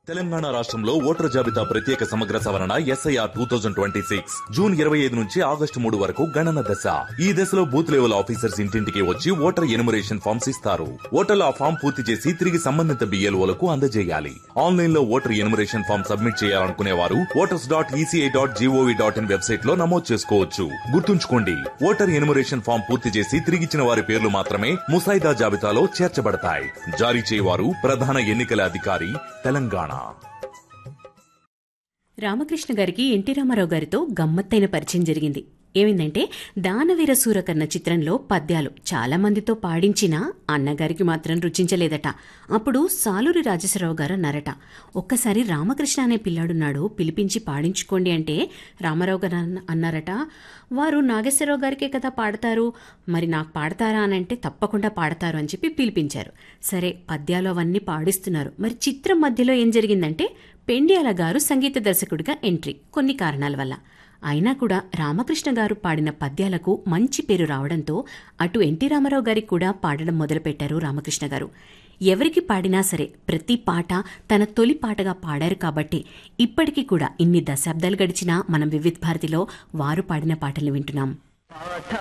తెలంగాణ రాష్ట్రంలో ఓటర్ జాబితా ప్రత్యేక సమగ్ర సవరణ SIR two thousand twenty six June ఇరవై ఐదు నుంచి ఆగస్టు మూడు వరకు గణన దశ ఈ దశలో బూత్ లెవెల్ ఆఫీసర్స్ ఇంటింటికి వచ్చి ఓటర్ ఎనుమరేషన్ ఫామ్స్ ఇస్తారు ఓటర్లు ఆ ఫామ్ పూర్తి చేసి తిరిగి సంబంధిత బిఎల్ఓలకు అందజేయాలి ఆన్లైన్ లో ఓటర్ ఎనుమరేషన్ ఫామ్ సబ్మిట్ చేయాలనుకునే వారు voters dot ECI dot GOV dot in website లో నమోదు చేసుకోవచ్చు గుర్తుంచుకోండి ఓటర్ ఎనుమరేషన్ ఫామ్ పూర్తి చేసి తిరిగిచ్చిన వారి పేర్లు మాత్రమే ముసాయిదా జాబితాలో చేర్చబడతాయి జారీ చేయవారు ప్రధాన ఎన్నికల అధికారి తెలంగాణ రామకృష్ణ గారికి ఎన్టీ రామారావు గారితో గమ్మత్తైన పరిచయం జరిగింది ఏమైందంటే దానవీర సూరకర్ణ చిత్రంలో పద్యాలు చాలా మందితో పాడించినా అన్నగారికి మాత్రం రుచించలేదట అప్పుడు సాలూరి రాజేశ్వరరావు గారు అన్నారట ఒక్కసారి రామకృష్ణ అనే పిల్లాడున్నాడు పిలిపించి పాడించుకోండి అంటే రామారావు గారు అన్న- అన్నారట వారు నాగేశ్వరరావు గారికే కదా పాడతారు మరి నాకు పాడతారా అని అంటే తప్పకుండా పాడతారు అని చెప్పి పిలిపించారు సరే పద్యాలు అవన్నీ పాడిస్తున్నారు మరి చిత్రం మధ్యలో ఏం జరిగిందంటే పెండియాల గారు సంగీత దర్శకుడిగా ఎంట్రీ కొన్ని కారణాల వల్ల అయినా కూడా రామకృష్ణ గారు పాడిన పద్యాలకు మంచి పేరు రావడంతో అటు ఎన్టీ రామారావు గారికి కూడా పాడడం మొదలుపెట్టారు రామకృష్ణ గారు ఎవరికి పాడినా సరే ప్రతి పాట తన తొలి పాటగా పాడారు కాబట్టి ఇప్పటికీ కూడా ఇన్ని దశాబ్దాలు గడిచినా మనం వివిధ భారతిలో వారు పాడిన పాటలు వింటున్నాం పాఠ